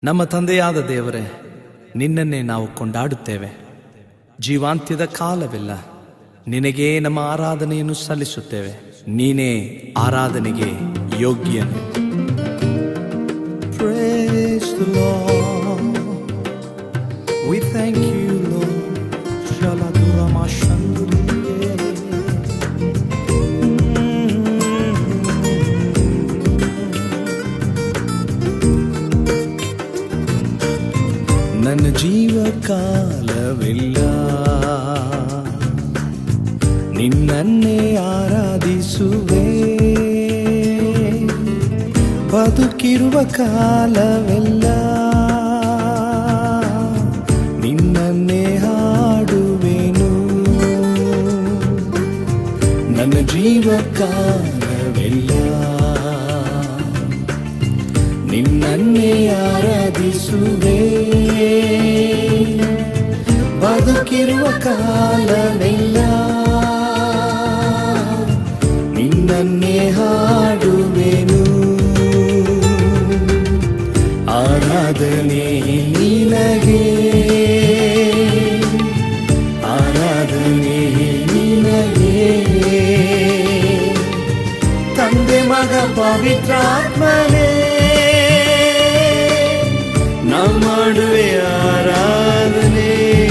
ನಮ್ಮ ತಂದೆಯಾದ ದೇವರೇ ನಿನ್ನನ್ನೇ ನಾವು ಕೊಂಡಾಡುತ್ತೇವೆ ಜೀವಾಂತ್ಯದ ಕಾಲವಿಲ್ಲ ನಿನಗೇ ನಮ್ಮ ಆರಾಧನೆಯನ್ನು ಸಲ್ಲಿಸುತ್ತೇವೆ ನೀನೇ ಆರಾಧನೆಗೆ ಯೋಗ್ಯನು Praise the Lord. We thank you, Lord. Shaladurama Shanduriye. ನನ್ನ ಜೀವ ಕಾಲವಿಲ್ಲ ನಿನ್ನನ್ನೇ ಆರಾಧಿಸುವೆ ಬದುಕಿರುವ ಕಾಲವೆಲ್ಲ ನಿನ್ನನ್ನೇ ಹಾಡುವೆನು ನನ್ನ ಜೀವ ಕಾಲವೆಲ್ಲ ನಿನ್ನನ್ನೇ ಆರಾಧಿಸುವೆ ಬದುಕಿರುವ ಕಾಲವೆಲ್ಲ ನಿನ್ನನ್ನೇ ಹಾಡುವೆನು ಆರಾಧನೆ ನಿನಗೆ ಆರಾಧನೆ ನಿನಗೆ ತಂದೆ ಮಗ ಪವಿತ್ರಾತ್ಮನೇ ನಾವು ಮಾಡುವೆ ಆರಾಧನೆ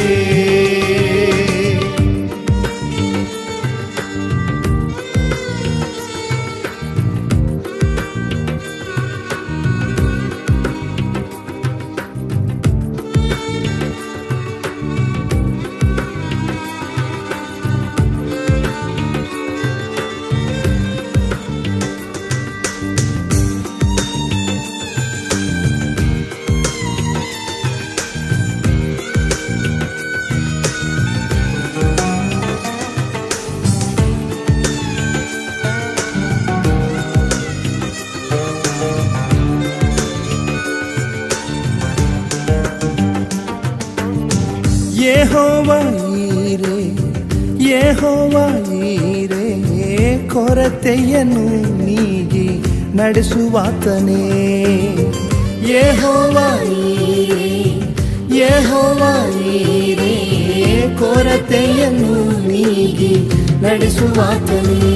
ಯೆಹೋವ ಈರೆ ಯೆಹೋವ ಈರೆ ಕೊರತೆಯನ್ನು ನೀಗಿ ನಡೆಸುವಾತನೇ ಯೆಹೋವ ಈರೆ ಯೆಹೋವ ಈರೆ ಕೊರತೆಯನ್ನು ನೀಗಿ ನಡೆಸುವಾತನೇ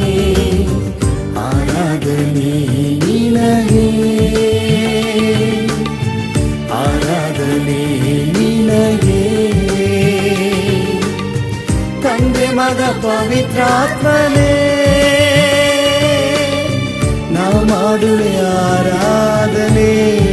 ಆರಾಧನೆ ನಿನಗೆ ಆರಾಧನೆ ನಿನಗೆ ತಂದೆ ಮಗ ಪವಿತ್ರಾತ್ಮನೇ ನಾವು ಮಾಡುವೆ ಆರಾಧನೆ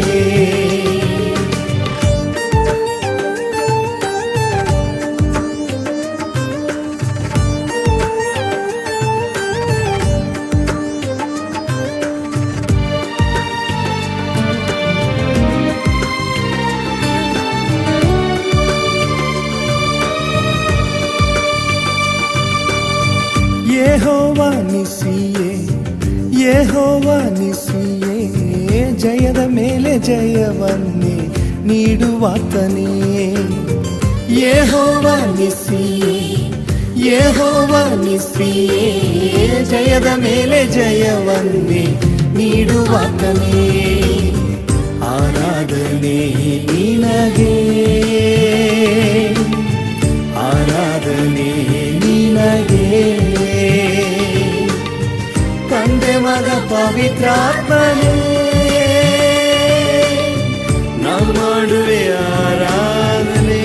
ಯೆಹೋವ ನಿಸಿಯೇ ಯೆಹೋವ ನಿಸಿಯೇ ಜಯದ ಮೇಲೆ ಜಯವನ್ನೇ ನೀಡುವಾತನೇ ಯೆಹೋವ ನಿಸಿಯೇ ಯೆಹೋವ ನಿಸಿಯೇ ಜಯದ ಮೇಲೆ ಜಯವನ್ನೇ ನೀಡುವಾತನೇ ಆರಾಧನೆ ನಿನಗೆ ಆರಾಧನೆ ನಿನಗೆ ತಂದೆ ಮಗ ಪವಿತ್ರಾತ್ಮನೇ ನಾವು ಮಾಡುವೆ ಆರಾಧನೆ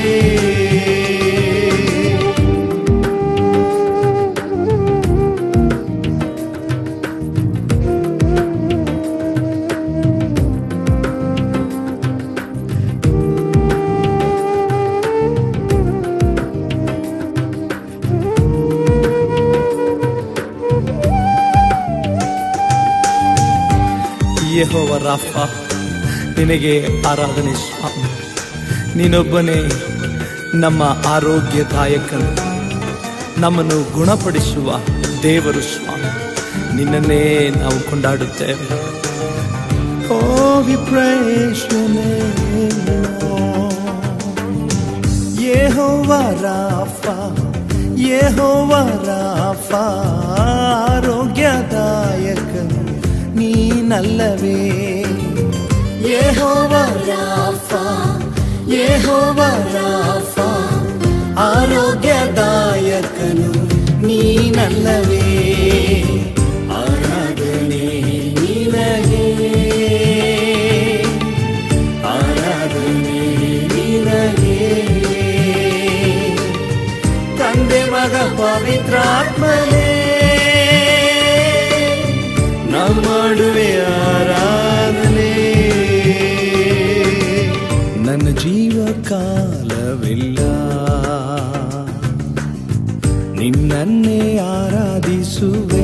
ಯೆಹೋವ ರಾಫ ನಿನಗೆ ಆರಾಧನೆ ಸ್ವಾಮಿ ನೀನೊಬ್ಬನೇ ನಮ್ಮ ಆರೋಗ್ಯದಾಯಕನು ನಮ್ಮನ್ನು ಗುಣಪಡಿಸುವ ದೇವರು ಸ್ವಾಮಿ ನಿನ್ನನ್ನೇ ನಾವು ಕೊಂಡಾಡುತ್ತೇವೆ Oh, we praise your name, Lord. ಯೆಹೋವ ರಾಫ ಯೆಹೋವ ರಾಫ ಆರೋಗ್ಯದಾಯಕನು ನೀನಲ್ಲವೇ ಯೆಹೋವ ರಾಫ ಯೆಹೋವ ರಾಫ ಆರೋಗ್ಯದಾಯಕನು ನೀನಲ್ಲವೇ ಆರಾಧನೆ ನಿನಗೆ ಆರಾಧನೆ ನಿನಗೆ ತಂದೆ ಮಗ ಪವಿತ್ರಾತ್ಮನೇ ನಮ್ಮಡುವೆ ಆರಾಧನೆ ನನ್ನ ಜೀವ ಕಾಲವಿಲ್ಲ ನಿನ್ನನ್ನೇ ಆರಾಧಿಸುವೆ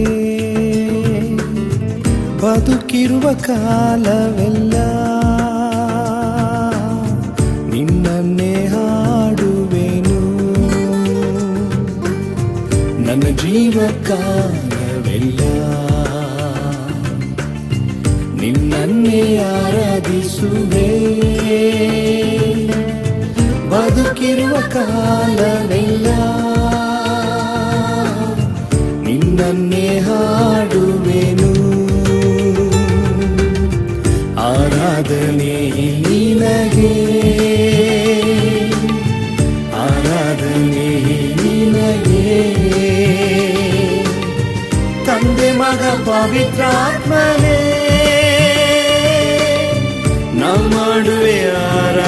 ಬದುಕಿರುವ ಕಾಲವೆಲ್ಲ ನಿನ್ನನ್ನೇ ಹಾಡುವೆನು ನನ್ನ ಜೀವ ಕಾಲವೆಲ್ಲ ನಿನ್ನನ್ನೇ ಆರಾಧಿಸುವೆ ಬದುಕಿರುವ ಕಾಲವೆಲ್ಲ ನಿನ್ನನ್ನೇ ಹಾಡುವೆನು ಆರಾಧನೆ ನಿನಗೆ ಆರಾಧನೆ ನಿನಗೆ ತಂದೆ ಮಗ ಪವಿತ್ರಾತ್ಮನೇ ನಮ್ಮಡುವೆ ಆರಾಧನೆ